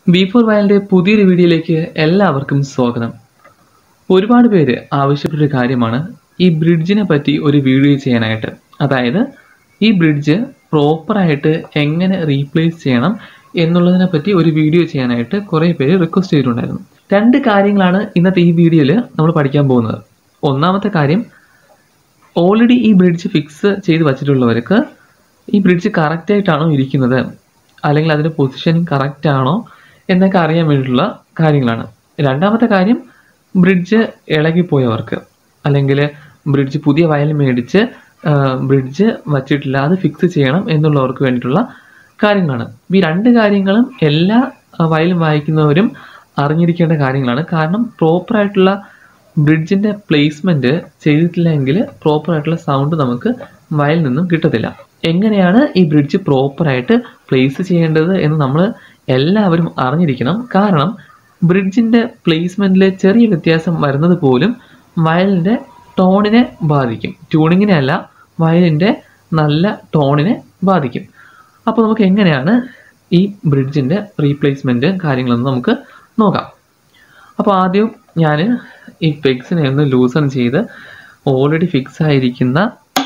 B four വയലിൻ്റെ പുതിയൊരു വീഡിയോയിലേക്ക് എല്ലാവർക്കും സ്വാഗതം ഒരുപാട് പേര് ആവശ്യപ്പെട്ടൊരു കാര്യമാണ് ഈ ബ്രിഡ്ജിനെ പറ്റി ഒരു വീഡിയോ ചെയ്യാനായിട്ട് അതായത് ഈ ബ്രിഡ്ജ് പ്രോപ്പറായിട്ട് എങ്ങനെ റീപ്ലേസ് ചെയ്യണം എന്നുള്ളതിനെ പറ്റി ഒരു വീഡിയോ ചെയ്യാനായിട്ട് കുറേ പേര് റിക്വസ്റ്റ് ചെയ്തിട്ടുണ്ടായിരുന്നു രണ്ട് കാര്യങ്ങളാണ് ഇന്നത്തെ ഈ വീഡിയോയിൽ നമ്മൾ പഠിക്കാൻ പോകുന്നത് ഒന്നാമത്തെ കാര്യം ഓൾറെഡി ഈ ബ്രിഡ്ജ് ഫിക്സ് ചെയ്ത് വച്ചിട്ടുള്ളവർക്ക് ഈ ബ്രിഡ്ജ് കറക്റ്റായിട്ടാണോ ഇരിക്കുന്നത് അല്ലെങ്കിൽ അതിൻ്റെ പൊസിഷനിങ് കറക്റ്റ് ആണോ എന്നൊക്കെ അറിയാൻ വേണ്ടിയിട്ടുള്ള കാര്യങ്ങളാണ് രണ്ടാമത്തെ കാര്യം ബ്രിഡ്ജ് ഇളകിപ്പോയവർക്ക് അല്ലെങ്കിൽ ബ്രിഡ്ജ് പുതിയ വയൽ മേടിച്ച് ബ്രിഡ്ജ് വച്ചിട്ടില്ല അത് ഫിക്സ് ചെയ്യണം എന്നുള്ളവർക്ക് വേണ്ടിയിട്ടുള്ള കാര്യങ്ങളാണ് ഈ രണ്ട് കാര്യങ്ങളും എല്ലാ ആ, വയലും വായിക്കുന്നവരും അറിഞ്ഞിരിക്കേണ്ട കാര്യങ്ങളാണ് കാരണം പ്രോപ്പറായിട്ടുള്ള ബ്രിഡ്ജിൻ്റെ പ്ലേസ്മെൻറ്റ് ചെയ്തിട്ടില്ലെങ്കിൽ പ്രോപ്പറായിട്ടുള്ള സൗണ്ട് നമുക്ക് വയലിൽ നിന്നും കിട്ടത്തില്ല എങ്ങനെയാണ് ഈ ബ്രിഡ്ജ് പ്രോപ്പറായിട്ട് പ്ലേസ് ചെയ്യേണ്ടത് എന്ന് നമ്മൾ എല്ലാവരും അറിഞ്ഞിരിക്കണം കാരണം ബ്രിഡ്ജിൻ്റെ പ്ലേസ്മെൻറ്റിൽ ചെറിയ വ്യത്യാസം വരുന്നത് പോലും വയലിൻ്റെ ടോണിനെ ബാധിക്കും ട്യൂണിങ്ങിനെ അല്ല വയലിൻ്റെ നല്ല ടോണിനെ ബാധിക്കും അപ്പോൾ നമുക്ക് എങ്ങനെയാണ് ഈ ബ്രിഡ്ജിൻ്റെ റീപ്ലേസ്മെൻറ്റ് കാര്യങ്ങളൊന്നും നമുക്ക് നോക്കാം അപ്പോൾ ആദ്യം ഞാൻ ഈ പെഗ്സിനെ ഒന്ന് ലൂസൺ ചെയ്ത് ഓൾറെഡി ഫിക്സ് ആയിരിക്കുന്ന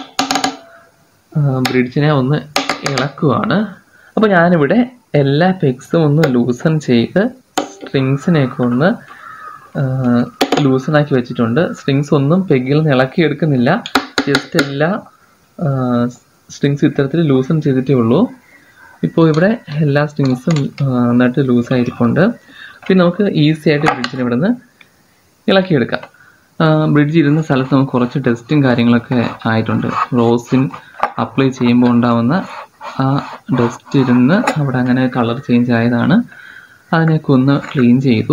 ബ്രിഡ്ജിനെ ഒന്ന് ഇളക്കുവാണ് അപ്പോൾ ഞാനിവിടെ എല്ലാ പെഗ്സും ഒന്ന് ലൂസൺ ചെയ്ത് സ്ട്രിങ്സിനെയൊക്കെ ഒന്ന് ലൂസണാക്കി വെച്ചിട്ടുണ്ട് സ്ട്രിങ്സ് ഒന്നും പെഗിൽ നിന്ന് ഇളക്കിയെടുക്കുന്നില്ല ജസ്റ്റ് എല്ലാ സ്ട്രിങ്സ് ഇത്തരത്തിൽ ലൂസൺ ചെയ്തിട്ടേ ഉള്ളൂ ഇപ്പോൾ ഇവിടെ എല്ലാ സ്ട്രിങ്സും നന്നായിട്ട് ലൂസായിരിപ്പുണ്ട് പിന്നെ നമുക്ക് ഈസി ആയിട്ട് ബ്രിഡ്ജിനെ ഇവിടെ നിന്ന് ഇളക്കിയെടുക്കാം ബ്രിഡ്ജ് ഇരുന്ന സ്ഥലത്ത് നമുക്ക് കുറച്ച് ടെസ്റ്റും കാര്യങ്ങളൊക്കെ ആയിട്ടുണ്ട് റോസിൻ അപ്ലൈ ചെയ്യുമ്പോൾ ഉണ്ടാവുന്ന ആ ഡസ്റ്റ് ഇരുന്ന് അവിടെ അങ്ങനെ കളർ ചേഞ്ച് ആയതാണ് അതിനെയൊക്കെ ഒന്ന് ക്ലീൻ ചെയ്തു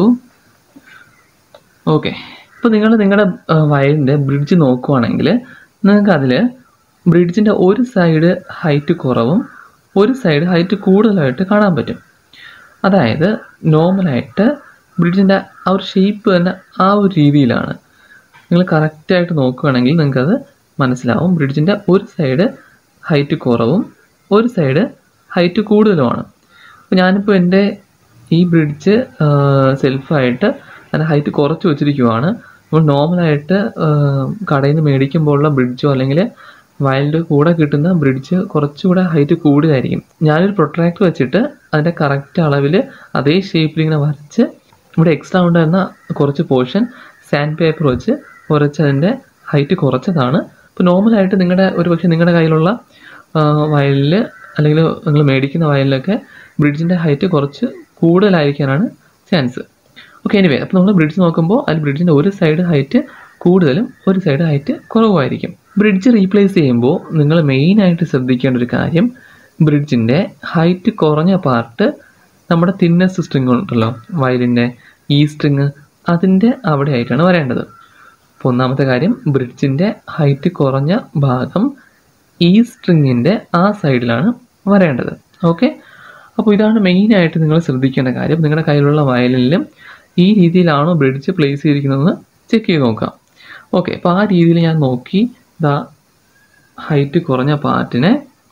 ഓക്കെ ഇപ്പോൾ നിങ്ങൾ നിങ്ങളുടെ വയലിൻ്റെ ബ്രിഡ്ജ് നോക്കുവാണെങ്കിൽ നിങ്ങൾക്ക് അതിൽ ബ്രിഡ്ജിൻ്റെ ഒരു സൈഡ് ഹൈറ്റ് കുറവും ഒരു സൈഡ് ഹൈറ്റ് കൂടുതലായിട്ട് കാണാൻ പറ്റും അതായത് നോർമലായിട്ട് ബ്രിഡ്ജിൻ്റെ ആ ഒരു ഷേപ്പ് തന്നെ ആ ഒരു രീതിയിലാണ് നിങ്ങൾ കറക്റ്റായിട്ട് നോക്കുകയാണെങ്കിൽ നിങ്ങൾക്കത് മനസ്സിലാവും ബ്രിഡ്ജിൻ്റെ ഒരു സൈഡ് ഹൈറ്റ് കുറവും ഒരു സൈഡ് ഹൈറ്റ് കൂടുതലുമാണ് അപ്പോൾ ഞാനിപ്പോൾ എൻ്റെ ഈ ബ്രിഡ്ജ് സെൽഫായിട്ട് അതിൻ്റെ ഹൈറ്റ് കുറച്ച് വെച്ചിരിക്കുവാണ് നമ്മൾ നോർമലായിട്ട് കടയിൽ നിന്ന് മേടിക്കുമ്പോഴുള്ള ബ്രിഡ്ജോ അല്ലെങ്കിൽ വയലിൻ്റെ കൂടെ കിട്ടുന്ന ബ്രിഡ്ജ് കുറച്ചുകൂടെ ഹൈറ്റ് കൂടുതലായിരിക്കും ഞാനൊരു പ്രൊട്രാക്ടർ വെച്ചിട്ട് അതിൻ്റെ കറക്റ്റ് അളവിൽ അതേ ഷേപ്പിൽ ഇങ്ങനെ വരച്ച് ഇവിടെ എക്സ്ട്രാ ഉണ്ടായിരുന്ന കുറച്ച് പോർഷൻ സാൻഡ് പേപ്പർ വെച്ച് കുറച്ച് അതിൻ്റെ ഹൈറ്റ് കുറച്ചതാണ് ഇപ്പോൾ നോർമലായിട്ട് നിങ്ങളുടെ ഒരു പക്ഷേ നിങ്ങളുടെ കയ്യിലുള്ള വയലിൽ അല്ലെങ്കിൽ നിങ്ങൾ മേടിക്കുന്ന വയലിലൊക്കെ ബ്രിഡ്ജിൻ്റെ ഹൈറ്റ് കുറച്ച് കൂടുതലായിരിക്കാനാണ് ചാൻസ് ഓക്കെ എനിവേ അപ്പോൾ നമ്മൾ ബ്രിഡ്ജ് നോക്കുമ്പോൾ അതിൽ ബ്രിഡ്ജിൻ്റെ ഒരു സൈഡ് ഹൈറ്റ് കൂടുതലും ഒരു സൈഡ് ഹൈറ്റ് കുറവായിരിക്കും ബ്രിഡ്ജ് റീപ്ലേസ് ചെയ്യുമ്പോൾ നിങ്ങൾ മെയിനായിട്ട് ശ്രദ്ധിക്കേണ്ട ഒരു കാര്യം ബ്രിഡ്ജിൻ്റെ ഹൈറ്റ് കുറഞ്ഞ പാർട്ട് നമ്മുടെ തിന്നസ്റ്റ് സ്ട്രിങ് ഉണ്ടല്ലോ വയലിൻ്റെ ഈ സ്ട്രിങ് അതിൻ്റെ അവിടെ ആയിട്ടാണ് വരേണ്ടത് അപ്പോൾ ഒന്നാമത്തെ കാര്യം ബ്രിഡ്ജിൻ്റെ ഹൈറ്റ് കുറഞ്ഞ ഭാഗം ഈ സ്ട്രിങ്ങിൻ്റെ ആ സൈഡിലാണ് വരേണ്ടത് ഓക്കെ അപ്പോൾ ഇതാണ് മെയിനായിട്ട് നിങ്ങൾ ശ്രദ്ധിക്കേണ്ട കാര്യം നിങ്ങളുടെ കയ്യിലുള്ള വയലിലും ഈ രീതിയിലാണോ ബ്രിഡ്ജ് പ്ലേസ് ചെയ്തിരിക്കുന്നതെന്ന് ചെക്ക് ചെയ്ത് നോക്കാം ഓക്കെ അപ്പോൾ ആ രീതിയിൽ ഞാൻ നോക്കി ദാ ഹൈറ്റ് കുറഞ്ഞ പാർട്ടിനെ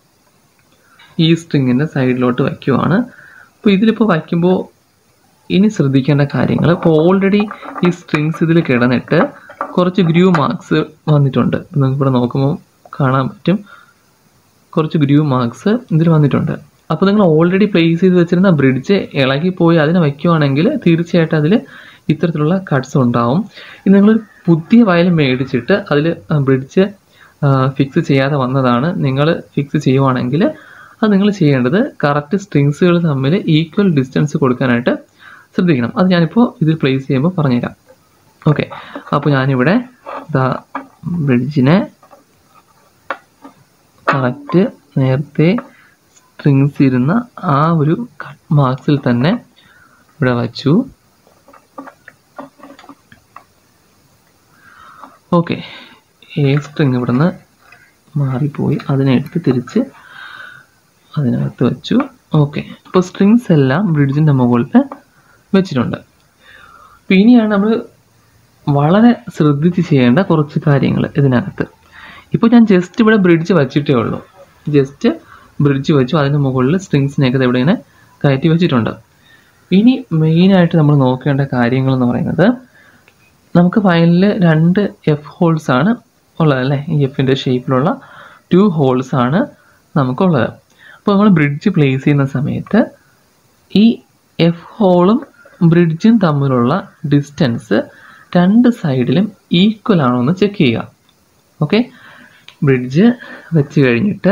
ഈ സ്ട്രിങ്ങിൻ്റെ സൈഡിലോട്ട് വയ്ക്കുവാണ് അപ്പോൾ ഇതിലിപ്പോൾ വയ്ക്കുമ്പോൾ ഇനി ശ്രദ്ധിക്കേണ്ട കാര്യങ്ങൾ ഇപ്പോൾ ഓൾറെഡി ഈ സ്ട്രിങ്സ് ഇതിൽ കിടന്നിട്ട് കുറച്ച് ഗ്രൂ മാർക്സ് വന്നിട്ടുണ്ട് നിങ്ങൾക്ക് ഇവിടെ നോക്കുമ്പോൾ കാണാൻ പറ്റും കുറച്ച് ഗ്രൂ മാർക്സ് ഇതിൽ വന്നിട്ടുണ്ട് അപ്പോൾ നിങ്ങൾ ഓൾറെഡി പ്ലേസ് ചെയ്ത് വെച്ചിരുന്ന ബ്രിഡ്ജ് ഇളകിപ്പോയി അതിനെ വയ്ക്കുവാണെങ്കിൽ തീർച്ചയായിട്ടും അതിൽ ഇത്തരത്തിലുള്ള കട്ട്സ് ഉണ്ടാവും ഇത് നിങ്ങൾ പുതിയ വയൽ മേടിച്ചിട്ട് അതിൽ ബ്രിഡ്ജ് ഫിക്സ് ചെയ്യാതെ വന്നതാണ് നിങ്ങൾ ഫിക്സ് ചെയ്യുവാണെങ്കിൽ അത് നിങ്ങൾ ചെയ്യേണ്ടത് കറക്റ്റ് സ്ട്രിങ്സുകൾ തമ്മിൽ ഈക്വൽ ഡിസ്റ്റൻസ് കൊടുക്കാനായിട്ട് ശ്രദ്ധിക്കണം അത് ഞാനിപ്പോൾ ഇതിൽ പ്ലേസ് ചെയ്യുമ്പോൾ പറഞ്ഞുതരാം ഓക്കെ അപ്പോൾ ഞാനിവിടെ ദാ ബ്രിഡ്ജിനെ കറക്റ്റ് നേരത്തെ സ്ട്രിങ്സ് ഇരുന്ന ആ ഒരു കട്ട് മാർക്സിൽ തന്നെ ഇവിടെ വച്ചു ഓക്കെ എ സ്ട്രിങ് ഇവിടുന്ന് മാറിപ്പോയി അതിനെ എടുത്ത് തിരിച്ച് അതിനകത്ത് വെച്ചു ഓക്കെ ഇപ്പോൾ സ്ട്രിങ്സ് എല്ലാം ബ്രിഡ്ജിൻ്റെ മുകളിൽ വെച്ചിട്ടുണ്ട് അപ്പോൾ ഇനിയാണ് നമ്മൾ വളരെ ശ്രദ്ധിച്ച് ചെയ്യേണ്ട കുറച്ച് കാര്യങ്ങൾ ഇതിനകത്ത് ഇപ്പോൾ ഞാൻ ജസ്റ്റ് ഇവിടെ ബ്രിഡ്ജ് വച്ചിട്ടേ ഉള്ളൂ ജസ്റ്റ് ബ്രിഡ്ജ് വെച്ചു അതിന് മുകളിൽ സ്ട്രിങ്സിനെയൊക്കെ ഇവിടെ ഇങ്ങനെ കയറ്റി വെച്ചിട്ടുണ്ട് ഇനി മെയിനായിട്ട് നമ്മൾ നോക്കേണ്ട കാര്യങ്ങൾ എന്ന് പറയുന്നത് നമുക്ക് വയലിൽ രണ്ട് എഫ് ഹോൾസ് ആണ് ഉള്ളത് അല്ലേ ഈ എഫിൻ്റെ ഷേപ്പിലുള്ള ടു ഹോൾസ് ആണ് നമുക്കുള്ളത് അപ്പോൾ നമ്മൾ ബ്രിഡ്ജ് പ്ലേസ് ചെയ്യുന്ന സമയത്ത് ഈ എഫ് ഹോളും ബ്രിഡ്ജും തമ്മിലുള്ള ഡിസ്റ്റൻസ് രണ്ട് സൈഡിലും ഈക്വൽ ആണോ എന്ന് ചെക്ക് ചെയ്യുക ഓക്കെ ബ്രിഡ്ജ് വെച്ച് കഴിഞ്ഞിട്ട്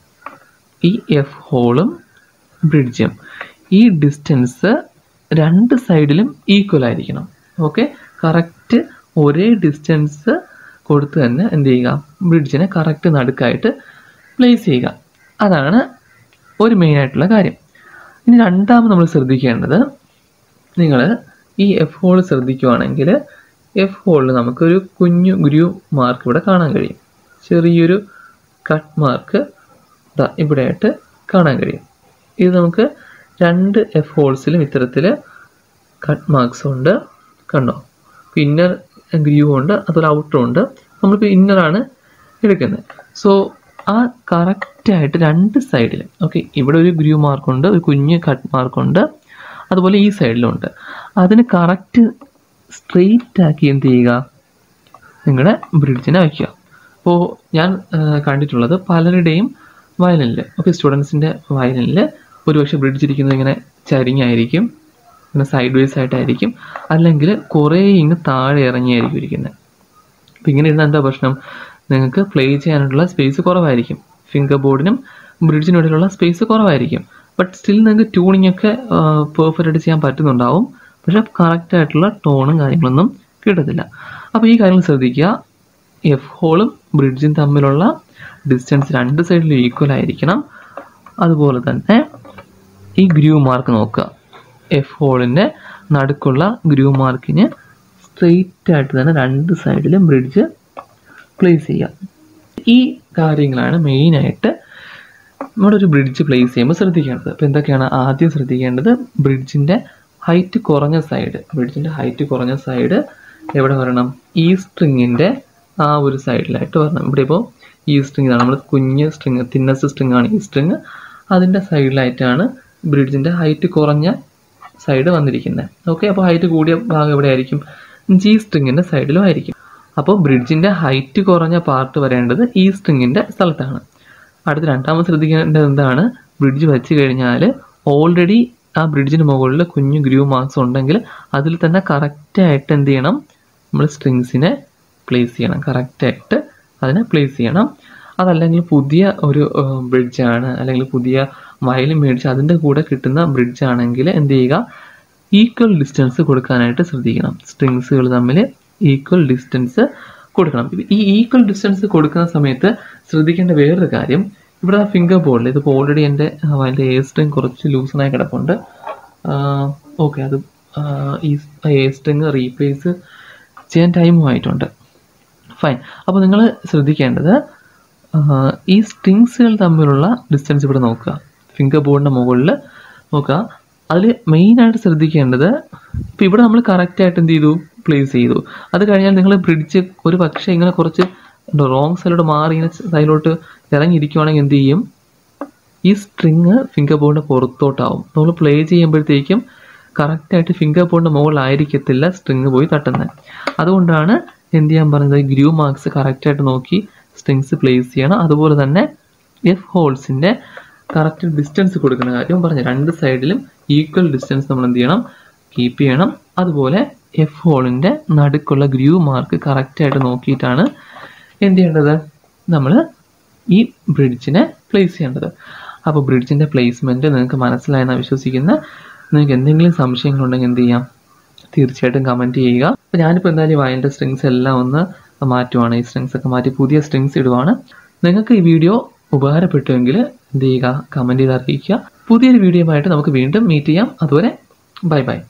ഈ എഫ് ഹോളും ബ്രിഡ്ജും ഈ ഡിസ്റ്റൻസ് രണ്ട് സൈഡിലും ഈക്വൽ ആയിരിക്കണം ഓക്കെ കറക്റ്റ് ഒരേ ഡിസ്റ്റൻസ് കൊടുത്ത് തന്നെ എന്ത് ചെയ്യുക ബ്രിഡ്ജിനെ കറക്റ്റ് നടുക്കായിട്ട് പ്ലേസ് ചെയ്യുക അതാണ് ഒരു മെയിൻ ആയിട്ടുള്ള കാര്യം ഇനി രണ്ടാമത് നമ്മൾ ശ്രദ്ധിക്കേണ്ടത് നിങ്ങൾ ഈ എഫ് ഹോൾ ശ്രദ്ധിക്കുവാണെങ്കിൽ എഫ് ഹോളിൽ നമുക്കൊരു കുഞ്ഞു ഗ്രൂ മാർക്ക് ഇവിടെ കാണാൻ കഴിയും ചെറിയൊരു കട്ട് മാർക്ക് ദാ ഇവിടെയായിട്ട് കാണാൻ കഴിയും ഇത് നമുക്ക് രണ്ട് എഫ് ഹോൾസിലും ഇത്തരത്തിൽ കട്ട് മാർക്സ് ഉണ്ട് കണ്ടോ ഇന്നർ ഗ്രൂ ഉണ്ട് അതുപോലെ ഔട്ടറും ഉണ്ട് നമ്മളിപ്പോൾ ഇന്നറാണ് എടുക്കുന്നത് സോ ആ കറക്റ്റായിട്ട് രണ്ട് സൈഡിലും ഓക്കെ ഇവിടെ ഒരു ഗ്രൂ മാർക്കുണ്ട് ഒരു കുഞ്ഞ് കട്ട് മാർക്കുണ്ട് അതുപോലെ ഈ സൈഡിലും ഉണ്ട് അതിന് കറക്റ്റ് സ്ട്രെയിറ്റ് ആക്കി എന്ത് ചെയ്യുക നിങ്ങളുടെ ബ്രിഡ്ജിനെ വയ്ക്കുക അപ്പോൾ ഞാൻ ആ, കണ്ടിട്ടുള്ളത് പലരുടെയും വയലിനിൽ ഓക്കെ സ്റ്റുഡൻസിൻ്റെ വയലിനിൽ ഒരുപക്ഷെ ബ്രിഡ്ജ് ഇരിക്കുന്നത് ഇങ്ങനെ ചരിഞ്ഞായിരിക്കും ഇങ്ങനെ സൈഡ് വേസ് ആയിട്ടായിരിക്കും അല്ലെങ്കിൽ കുറേ ഇങ്ങ് താഴെ ഇറങ്ങിയായിരിക്കും ഇരിക്കുന്നത് അപ്പം ഇങ്ങനെ ഇരുന്നാൽ എന്താ പ്രശ്നം നിങ്ങൾക്ക് പ്ലേ ചെയ്യാനുള്ള സ്പേസ് കുറവായിരിക്കും ഫിംഗർ ബോർഡിനും ബ്രിഡ്ജിനും ഇടയിലുള്ള സ്പേസ് കുറവായിരിക്കും ബട്ട് സ്റ്റിൽ നിങ്ങൾക്ക് ട്യൂണിംഗ് ഒക്കെ പെർഫെക്റ്റ് ആയിട്ട് ചെയ്യാൻ പറ്റുന്നുണ്ടാവും പക്ഷെ കറക്റ്റ് ആയിട്ടുള്ള ടോണും കാര്യങ്ങളൊന്നും കിട്ടത്തില്ല അപ്പോൾ ഈ കാര്യങ്ങൾ ശ്രദ്ധിക്കുക എഫ് ഹോളും ബ്രിഡ്ജും തമ്മിലുള്ള ഡിസ്റ്റൻസ് രണ്ട് സൈഡിലും ഈക്വൽ ആയിരിക്കണം അതുപോലെ തന്നെ ഈ ഗ്രൂ മാർക്ക് നോക്കുക എഫ് ഹോളിൻ്റെ നടുക്കുള്ള ഗ്രൂ മാർക്കിന് സ്ട്രെയിറ്റ് ആയിട്ട് തന്നെ രണ്ട് സൈഡിലും ബ്രിഡ്ജ് പ്ലേസ് ചെയ്യാം ഈ കാര്യങ്ങളാണ് മെയിനായിട്ട് നമ്മുടെ ഒരു ബ്രിഡ്ജ് പ്ലേസ് ചെയ്യുമ്പോൾ ശ്രദ്ധിക്കേണ്ടത് അപ്പോൾ എന്തൊക്കെയാണ് ആദ്യം ശ്രദ്ധിക്കേണ്ടത് ബ്രിഡ്ജിൻ്റെ ഹൈറ്റ് കുറഞ്ഞ സൈഡ് ബ്രിഡ്ജിൻ്റെ ഹൈറ്റ് കുറഞ്ഞ സൈഡ് എവിടെ വരണം ഈ സ്ട്രിങ്ങിൻ്റെ ആ ഒരു സൈഡിലായിട്ട് വരണം ഇവിടെ ഇപ്പോൾ ഈ സ്ട്രിങ് ഇതാണ് നമ്മൾ കുഞ്ഞ് സ്ട്രിങ് തിന്നസ് സ്ട്രിങ് ആണ് ഈ സ്ട്രിങ് അതിൻ്റെ സൈഡിലായിട്ടാണ് ബ്രിഡ്ജിൻ്റെ ഹൈറ്റ് കുറഞ്ഞ സൈഡ് വന്നിരിക്കുന്നത് ഓക്കെ അപ്പോൾ ഹൈറ്റ് കൂടിയ ഭാഗം എവിടെ ആയിരിക്കും ജി സ്ട്രിങ്ങിൻ്റെ സൈഡിലും ആയിരിക്കും അപ്പോൾ ബ്രിഡ്ജിൻ്റെ ഹൈറ്റ് കുറഞ്ഞ പാർട്ട് വരേണ്ടത് ഈ സ്ട്രിങ്ങിൻ്റെ സ്ഥലത്താണ് അടുത്ത രണ്ടാമത് ശ്രദ്ധിക്കേണ്ടത് എന്താണ് ബ്രിഡ്ജ് വെച്ച് കഴിഞ്ഞാൽ ഓൾറെഡി ആ ബ്രിഡ്ജിന് മുകളിൽ കുഞ്ഞു ഗ്രൂ മാർക്സ് ഉണ്ടെങ്കിൽ അതിൽ തന്നെ കറക്റ്റായിട്ട് എന്ത് ചെയ്യണം നമ്മൾ സ്ട്രിങ്സിനെ പ്ലേസ് ചെയ്യണം കറക്റ്റായിട്ട് അതിനെ പ്ലേസ് ചെയ്യണം അതല്ലെങ്കിൽ പുതിയ ഒരു ബ്രിഡ്ജാണ് അല്ലെങ്കിൽ പുതിയ വയലിൻ മേടിച്ച് അതിൻ്റെ കൂടെ കിട്ടുന്ന ബ്രിഡ്ജ് ആണെങ്കിൽ എന്ത് ചെയ്യുക ഈക്വൽ ഡിസ്റ്റൻസ് കൊടുക്കാനായിട്ട് ശ്രദ്ധിക്കണം സ്ട്രിങ്സുകൾ തമ്മിൽ ഈക്വൽ ഡിസ്റ്റൻസ് കൊടുക്കണം ഇപ്പൊ ഈ ഈക്വൽ ഡിസ്റ്റൻസ് കൊടുക്കുന്ന സമയത്ത് ശ്രദ്ധിക്കേണ്ട വേറൊരു കാര്യം ഇവിടെ ഫിംഗർ ബോർഡിൽ ഇതിപ്പോൾ ഓൾറെഡി എൻ്റെ അതിൻ്റെ എ സ്ട്രിങ് കുറച്ച് ലൂസണായി കിടപ്പുണ്ട് ഓക്കെ അത് ആ, ഈ എ സ്ട്രിങ് റീപ്ലേസ് ചെയ്യാൻ ടൈമും ആയിട്ടുണ്ട് ഫൈൻ അപ്പോൾ നിങ്ങൾ ശ്രദ്ധിക്കേണ്ടത് ആ, ഈ സ്ട്രിങ്സുകൾ തമ്മിലുള്ള ഡിസ്റ്റൻസ് ഇവിടെ നോക്കുക ഫിംഗർ ബോർഡിൻ്റെ മുകളിൽ നോക്കുക അതിൽ മെയിനായിട്ട് ശ്രദ്ധിക്കേണ്ടത് ഇപ്പോൾ ഇവിടെ നമ്മൾ കറക്റ്റായിട്ട് എന്ത് ചെയ്തു പ്ലേസ് ചെയ്തു അത് കഴിഞ്ഞാൽ നിങ്ങൾ ബ്രിഡ്ജ് ഒരു പക്ഷേ ഇങ്ങനെ കുറച്ച് റോങ് സൈഡിലോട്ട് മാറി ഇങ്ങനെ സൈഡിലോട്ട് ഇറങ്ങിയിരിക്കുവാണെങ്കിൽ എന്ത് ചെയ്യും ഈ സ്ട്രിങ് ഫിംഗർ ബോർഡിൻ്റെ പുറത്തോട്ടാവും നമ്മൾ പ്ലേ ചെയ്യുമ്പോഴത്തേക്കും കറക്റ്റായിട്ട് ഫിംഗർ ബോർഡിൻ്റെ മുകളിലായിരിക്കത്തില്ല സ്ട്രിങ് പോയി തട്ടുന്നത് അതുകൊണ്ടാണ് എന്ത് ചെയ്യാൻ പറഞ്ഞത് ഗ്രൂ മാർക്സ് കറക്റ്റായിട്ട് നോക്കി സ്ട്രിങ്സ് പ്ലേസ് ചെയ്യണം അതുപോലെ തന്നെ എഫ് ഹോൾസിൻ്റെ കറക്റ്റ് ഡിസ്റ്റൻസ് കൊടുക്കുന്ന കാര്യം പറഞ്ഞു രണ്ട് സൈഡിലും ഈക്വൽ ഡിസ്റ്റൻസ് നമ്മൾ എന്ത് ചെയ്യണം കീപ്പ് ചെയ്യണം അതുപോലെ എഫ് ഹോളിൻ്റെ നടുക്കുള്ള ഗ്രൂ മാർക്ക് കറക്റ്റായിട്ട് നോക്കിയിട്ടാണ് എന്ത് ചെയ്യേണ്ടത് നമ്മൾ ഈ ബ്രിഡ്ജിനെ പ്ലേസ് ചെയ്യേണ്ടത് അപ്പോൾ ബ്രിഡ്ജിൻ്റെ പ്ലേസ്മെൻറ്റ് നിങ്ങൾക്ക് മനസ്സിലായെന്ന് വിശ്വസിക്കുന്ന നിങ്ങൾക്ക് എന്തെങ്കിലും സംശയങ്ങളുണ്ടെങ്കിൽ എന്ത് ചെയ്യാം തീർച്ചയായിട്ടും കമൻറ്റ് ചെയ്യുക അപ്പോൾ ഞാനിപ്പോൾ എന്തായാലും ഈ വയലിൻ്റെ സ്ട്രിങ്സ് എല്ലാം ഒന്ന് മാറ്റുവാണ് ഈ സ്ട്രിങ്സ് ഒക്കെ മാറ്റി പുതിയ സ്ട്രിങ്സ് ഇടുവാണ് നിങ്ങൾക്ക് ഈ വീഡിയോ ഉപകാരപ്പെട്ടുവെങ്കിൽ എന്ത് ചെയ്യുക കമൻറ്റ് ചെയ്ത് അറിയിക്കുക പുതിയൊരു വീഡിയോയുമായിട്ട് നമുക്ക് വീണ്ടും മീറ്റ് ചെയ്യാം അതുവരെ ബൈ ബൈ